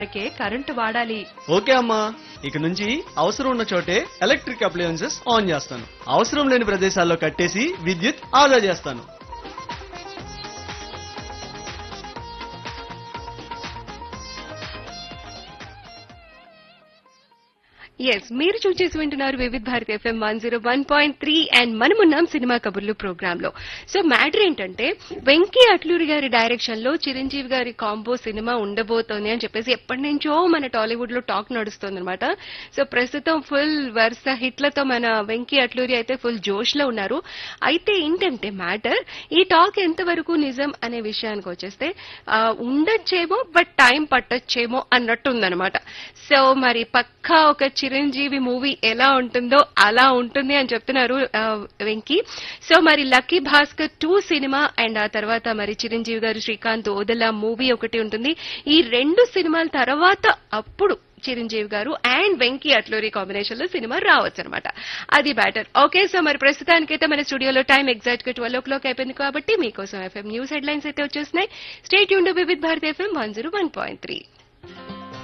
కే current వాడాలి okay అమ్మా ఇక నుంచి అవసరం ఉన్న చోటే ఎలక్ట్రిక్ అప్లయన్సెస్ ఆన్ చేస్తాను అవసరం లేని ప్రదేశాల్లో కట్టేసి విద్యుత్ ఆదా చేస్తాను ఎస్ మీరు చూసేసి వింటున్నారు Vividh Bharati FM one zero one point three and మనమున్నాం సినిమా కబుర్లు ప్రోగ్రామ్ లో సో మ్యాటర్ ఏంటంటే వెంకీ అట్లూరి గారి డైరెక్షన్ లో చిరంజీవి గారి కాంబో సినిమా ఉండబోతోంది అని చెప్పేసి ఎప్పటి నుంచో మన టాలీవుడ్ లో టాక్ నడుస్తుంది అనమాట సో ప్రస్తుతం ఫుల్ వరుస హిట్లతో మన వెంకీ అట్లూరి అయితే ఫుల్ జోష్ లో ఉన్నారు అయితే ఏంటంటే మ్యాటర్ ఈ టాక్ ఎంతవరకు నిజం అనే విషయానికి వచ్చేస్తే ఆ, ఉండొచ్చేమో బట్ టైం పట్టొచ్చేమో అన్నట్టు ఉందన్నమాట సో మరి పక్కా ఒక చిరంజీవి మూవీ ఎలా ఉంటుందో అలా ఉంటుంది అని చెప్తున్నారు ఆ, వెంకీ సో మరి Lucky Bhaskar two cinema and ఆ తర్వాత మరి చిరంజీవి గారు శ్రీకాంత్ ఓదల మూవీ ఒకటి ఉంటుంది ఈ రెండు సినిమాల తర్వాత అప్పుడు చిరంజీవి గారు అండ్ వెంకీ అట్లూరి కాంబినేషన్ లో సినిమా రావచ్చు అనమాట అది బ్యాటర్ ఓకే సో మరి ప్రస్తుతానికైతే మన స్టూడియోలో టైం ఎగ్జాక్ట్ గా ట్వెల్వ్ ఓ క్లాక్ అయిపోయింది కాబట్టి మీకోసం ఎఫ్ఎం న్యూస్ హెడ్లైన్స్ అయితే వచ్చేస్తున్నాయి స్టేట్ యూన్ Vividh Bharati FM one zero one point three